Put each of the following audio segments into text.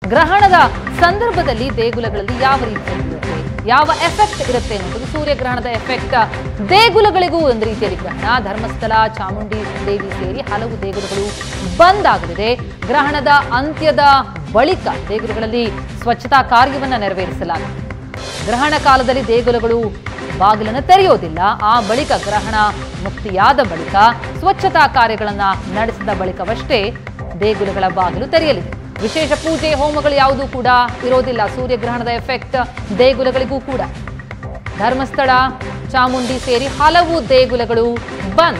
ಗ್ರಹಣದ ಸಂದರ್ಭದಲ್ಲಿ ದೇಗುಲಗಳಲ್ಲಿ ಯಾವ ರೀತಿ ಇರುತ್ತೆ ಯಾವ ಎಫೆಕ್ಟ್ ಇರುತ್ತೆ ಅನ್ನೋದು ಸೂರ್ಯಗ್ರಹಣದ ಎಫೆಕ್ಟ್ ದೇಗುಲಗಳಿಗೂ ಒಂದು ರೀತಿಯಲ್ಲಿ ಗ್ರಹಣ ಧರ್ಮಸ್ಥಳ ಚಾಮುಂಡಿ ದೇವಿ ಸೇರಿ ಹಲವು ದೇಗುಲಗಳು ಬಂದ್ ಆಗಲಿದೆ ಗ್ರಹಣದ ಅಂತ್ಯದ ಬಳಿಕ ದೇಗುಲಗಳಲ್ಲಿ ಸ್ವಚ್ಛತಾ ಕಾರ್ಯವನ್ನ ನೆರವೇರಿಸಲಾಗಿದೆ ಗ್ರಹಣ ಕಾಲದಲ್ಲಿ ದೇಗುಲಗಳು ಬಾಗಿಲನ್ನು ತೆರೆಯೋದಿಲ್ಲ ಆ ಬಳಿಕ ಗ್ರಹಣ ಮುಕ್ತಿಯಾದ ಬಳಿಕ ಸ್ವಚ್ಛತಾ ಕಾರ್ಯಗಳನ್ನ ನಡೆಸಿದ ಬಳಿಕವಷ್ಟೇ ದೇಗುಲಗಳ ಬಾಗಿಲು ತೆರೆಯಲಿದೆ ವಿಶೇಷ ಪೂಜೆ ಹೋಮಗಳು ಯಾವುದೂ ಕೂಡ ಇರೋದಿಲ್ಲ ಸೂರ್ಯಗ್ರಹಣದ ಎಫೆಕ್ಟ್ ದೇಗುಲಗಳಿಗೂ ಕೂಡ ಧರ್ಮಸ್ಥಳ ಚಾಮುಂಡಿ ಸೇರಿ ಹಲವು ದೇಗುಲಗಳು ಬಂದ್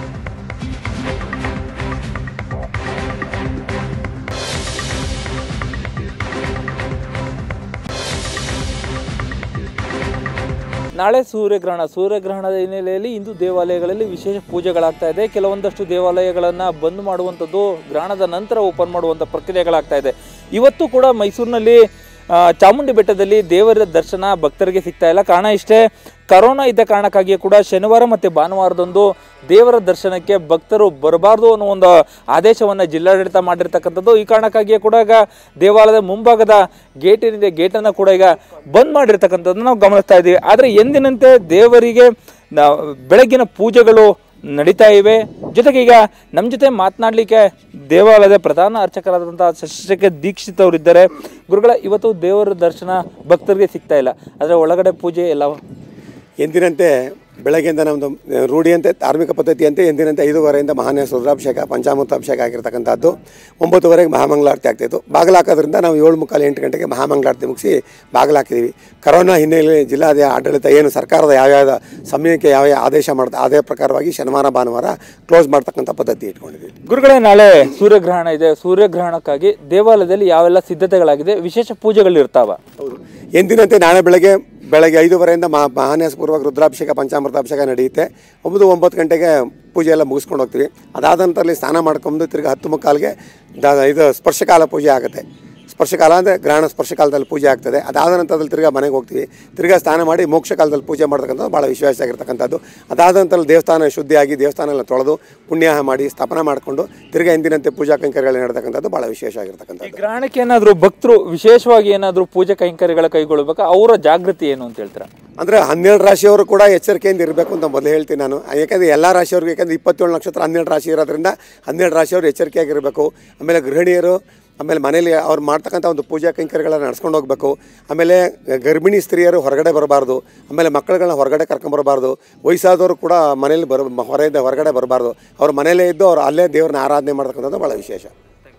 ನಾಳೆ ಸೂರ್ಯಗ್ರಹಣ ಸೂರ್ಯಗ್ರಹಣದ ಹಿನ್ನೆಲೆಯಲ್ಲಿ ಇಂದು ದೇವಾಲಯಗಳಲ್ಲಿ ವಿಶೇಷ ಪೂಜೆಗಳಾಗ್ತಾ ಇದೆ ಕೆಲವೊಂದಷ್ಟು ದೇವಾಲಯಗಳನ್ನು ಬಂದ್ ಮಾಡುವಂಥದ್ದು ಗ್ರಹಣದ ನಂತರ ಓಪನ್ ಮಾಡುವಂಥ ಪ್ರಕ್ರಿಯೆಗಳಾಗ್ತಾ ಇದೆ ಇವತ್ತು ಕೂಡ ಮೈಸೂರಿನಲ್ಲಿ ಆ, ಚಾಮುಂಡಿ ಬೆಟ್ಟದಲ್ಲಿ ದೇವರ ದರ್ಶನ ಭಕ್ತರಿಗೆ ಸಿಗ್ತಾ ಇಲ್ಲ ಕಾರಣ ಇಷ್ಟೇ ಕರೋನಾ ಇದ್ದ ಕಾರಣಕ್ಕಾಗಿಯೇ ಕೂಡ ಶನಿವಾರ ಮತ್ತು ಭಾನುವಾರದಂದು ದೇವರ ದರ್ಶನಕ್ಕೆ ಭಕ್ತರು ಬರಬಾರ್ದು ಅನ್ನೋ ಒಂದು ಆದೇಶವನ್ನು ಜಿಲ್ಲಾಡಳಿತ ಮಾಡಿರ್ತಕ್ಕಂಥದ್ದು ಈ ಕಾರಣಕ್ಕಾಗಿಯೇ ಕೂಡ ಈಗ ದೇವಾಲಯದ ಮುಂಭಾಗದ ಗೇಟ್ ಏನಿದೆ ಗೇಟನ್ನು ಕೂಡ ಈಗ ಬಂದ್ ಮಾಡಿರ್ತಕ್ಕಂಥದ್ದನ್ನು ನಾವು ಗಮನಿಸ್ತಾ ಇದ್ದೀವಿ ಆದರೆ ಎಂದಿನಂತೆ ದೇವರಿಗೆ ನಾ- ಬೆಳಗ್ಗಿನ ಪೂಜೆಗಳು ನಡೀತಾ ಇವೆ ಜೊತೆಗೆ ಈಗ ನಮ್ಮ ಜೊತೆ ಮಾತನಾಡಲಿಕ್ಕೆ ದೇವಾಲಯದ ಪ್ರಧಾನ ಅರ್ಚಕರಾದಂತಹ ಶಶಿಶೇಖರ್ ದೀಕ್ಷಿತ್ ಅವರಿದ್ದಾರೆ ಗುರುಗಳ ಇವತ್ತು ದೇವರ ದರ್ಶನ ಭಕ್ತರಿಗೆ ಸಿಗ್ತಾ ಇಲ್ಲ ಆದರೆ ಒಳಗಡೆ ಪೂಜೆ ಎಲ್ಲ ಎಂದಿನಂತೆ ಬೆಳಗ್ಗೆಯಿಂದ ನಮ್ಮದು ರೂಢಿಯಂತೆ ಧಾರ್ಮಿಕ ಪದ್ಧತಿಯಂತೆ ಎಂದಿನಂತೆ ಐದೂವರೆಯಿಂದ ಮಹಾನ್ಯ ರುದ್ರಾಭಿಷೇಕ ಪಂಚಾಮೃತ ಅಭಿಷೇಕ ಆಗಿರ್ತಕ್ಕಂಥದ್ದು ಒಂಬತ್ತುವರೆಗೆ ಮಹಾಮಂಗಳಾರತಿ ಆಗ್ತಾಯಿತ್ತು ಬಾಗಿಲಾಕೋದ್ರಿಂದ ನಾವು ಏಳು ಮುಕ್ಕಾಲು ಎಂಟು ಗಂಟೆಗೆ ಮಹಾಮಂಗಳಾರತಿ ಮುಗಿಸಿ ಬಾಗಿಲಾಕಿದ್ದೀವಿ ಕರೋನಾ ಹಿನ್ನೆಲೆಯಲ್ಲಿ ಜಿಲ್ಲಾದ ಆಡಳಿತ ಏನು ಸರ್ಕಾರದ ಯಾವ್ಯಾವ ಸಮಯಕ್ಕೆ ಯಾವ ಯಾವ ಆದೇಶ ಮಾಡ್ತಾ ಅದೇ ಪ್ರಕಾರವಾಗಿ ಶನಿವಾರ ಭಾನುವಾರ ಕ್ಲೋಸ್ ಮಾಡ್ತಕ್ಕಂಥ ಪದ್ಧತಿ ಇಟ್ಕೊಂಡಿದ್ದೀವಿ ಗುರುಗಳೇ ನಾಳೆ ಸೂರ್ಯಗ್ರಹಣ ಇದೆ ಸೂರ್ಯಗ್ರಹಣಕ್ಕಾಗಿ ದೇವಾಲಯದಲ್ಲಿ ಯಾವೆಲ್ಲ ಸಿದ್ಧತೆಗಳಾಗಿದೆ ವಿಶೇಷ ಪೂಜೆಗಳು ಇರ್ತಾವ ಹೌದು ಎಂದಿನಂತೆ ನಾಳೆ ಬೆಳಗ್ಗೆ ಬೆಳಗ್ಗೆ ಐದೂವರೆಯಿಂದ ಮಹಾ ಮಹಾನ್ಯಾಸಪೂರ್ವಕ ರುದ್ರಾಭಿಷೇಕ ಪಂಚಾಮೃತ ಅಭಿಷೇಕ ನಡೆಯುತ್ತೆ ಒಂಬತ್ತು ಒಂಬತ್ತು ಗಂಟೆಗೆ ಪೂಜೆ ಎಲ್ಲ ಮುಗಿಸ್ಕೊಂಡು ಹೋಗ್ತೀವಿ ಅದಾದ ನಂತರದಲ್ಲಿ ಸ್ನಾನ ಮಾಡ್ಕೊಂಡು ತಿರ್ಗಿ ಹತ್ತು ಮುಕ್ಕಾಲ್ಗೆ ದ ಇದು ಸ್ಪರ್ಶಕಾಲ ಪೂಜೆ ಆಗುತ್ತೆ ಸ್ಪರ್ಶಕಾಲ ಅಂದರೆ ಗ್ರಹಣ ಸ್ಪರ್ಶಕಾಲದಲ್ಲಿ ಪೂಜೆ ಆಗ್ತದೆ ಅದಾದ ನಂತರದಲ್ಲಿ ತಿರ್ಗಾ ಮನೆಗೆ ಹೋಗ್ತೀವಿ ತಿರ್ಗಾ ಸ್ನಾನ ಮಾಡಿ ಮೋಕ್ಷ ಕಾಲದಲ್ಲಿ ಪೂಜೆ ಮಾಡ್ತಕ್ಕಂಥದ್ದು ಭಾಳ ವಿಶ್ವಾಸ ಆಗಿರ್ತಕ್ಕಂಥದ್ದು ಅದಾದ ನಂತರದಲ್ಲಿ ದೇವಸ್ಥಾನ ಶುದ್ಧಿಯಾಗಿ ದೇವಸ್ಥಾನ ಎಲ್ಲ ತೊಳೆದು ಪುಣ್ಯಾಹ ಮಾಡಿ ಸ್ಥಾಪನ ಮಾಡಿಕೊಂಡು ತಿರ್ಗಾ ಎಂದಿನಂತೆ ಪೂಜಾ ಕೈಂಕರ್ಯಗಳು ನಡೆತಕ್ಕಂಥದ್ದು ಭಾಳ ವಿಶೇಷ ಈ ಆಗಿರ್ತಕ್ಕಂಥದ್ದು ಗ್ರಹಣಕ್ಕೆ ಏನಾದರೂ ಭಕ್ತರು ವಿಶೇಷವಾಗಿ ಏನಾದರೂ ಪೂಜೆ ಕೈಂಕರ್ಯಗಳ ಕೈಗೊಳ್ಬೇಕಾ ಅವರ ಜಾಗೃತಿ ಏನು ಅಂತ ಹೇಳ್ತೀರಾ ಅಂದರೆ ಹನ್ನೆರಡು ರಾಶಿಯವರು ಕೂಡ ಎಚ್ಚರಿಕೆಯಿಂದ ಇರಬೇಕು ಅಂತ ಮೊದಲು ಹೇಳ್ತೀನಿ ನಾನು ಯಾಕಂದರೆ ಎಲ್ಲ ರಾಶಿಯವ್ರಿಗೆ ಯಾಕಂದರೆ ಇಪ್ಪತ್ತೇಳು ನಕ್ಷತ್ರ ಹನ್ನೆರಡು ರಾಶಿ ಇರೋದ್ರಿಂದ ಹನ್ನೆರಡು ರಾಶಿಯವರು ಎಚ್ಚರಿಕೆಯಾಗಿರಬೇಕು ಆಮೇಲೆ ಗೃಹಿಣಿಯರು ಆಮೇಲೆ ಮನೇಲಿ ಅವ್ರು ಮಾಡ್ತಕ್ಕಂಥ ಒಂದು ಪೂಜಾ ಕೈಂಕರ್ಯಗಳನ್ನ ನಡ್ಸ್ಕೊಂಡು ಹೋಗಬೇಕು ಆಮೇಲೆ ಗರ್ಭಿಣಿ ಸ್ತ್ರೀಯರು ಹೊರಗಡೆ ಬರಬಾರ್ದು ಆಮೇಲೆ ಮಕ್ಕಳುಗಳನ್ನ ಹೊರಗಡೆ ಕರ್ಕೊಂಬರಬಾರ್ದು ವಯಸ್ಸಾದವರು ಕೂಡ ಮನೇಲಿ ಬರ ಹೊರಯಿಂದ ಹೊರಗಡೆ ಬರಬಾರ್ದು ಅವ್ರ ಮನೇಲೇ ಇದ್ದು ಅವ್ರು ಅಲ್ಲೇ ದೇವ್ರನ್ನ ಆರಾಧನೆ ಮಾಡ್ತಕ್ಕಂಥದ್ದು ಭಾಳ ವಿಶೇಷ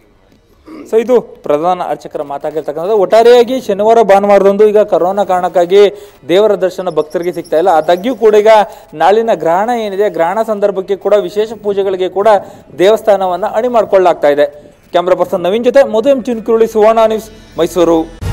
ಸೊ ಇದು ಪ್ರಧಾನ ಅರ್ಚಕರ ಮಾತಾಗಿರ್ತಕ್ಕಂಥದ್ದು ಒಟ್ಟಾರೆಯಾಗಿ ಶನಿವಾರ ಭಾನುವಾರದಂದು ಈಗ ಕರೋನಾ ಕಾರಣಕ್ಕಾಗಿ ದೇವರ ದರ್ಶನ ಭಕ್ತರಿಗೆ ಸಿಗ್ತಾ ಇಲ್ಲ ಆದಾಗ್ಯೂ ಕೂಡ ಈಗ ನಾಳಿನ ಗ್ರಹಣ ಏನಿದೆ ಗ್ರಹಣ ಸಂದರ್ಭಕ್ಕೆ ಕೂಡ ವಿಶೇಷ ಪೂಜೆಗಳಿಗೆ ಕೂಡ ದೇವಸ್ಥಾನವನ್ನ ಅಣಿ ಮಾಡ್ಕೊಳ್ಳಲಾಗ್ತಾ ಇದೆ ಕ್ಯಾಮ್ರಾ ಪರ್ಸನ್ ನವೀನ್ ಜೊತೆ ಮಧು ಎಂ ಚಿನ್ಕುರುಳಿ ಸುವರ್ಣ ನ್ಯೂಸ್ ಮೈಸೂರು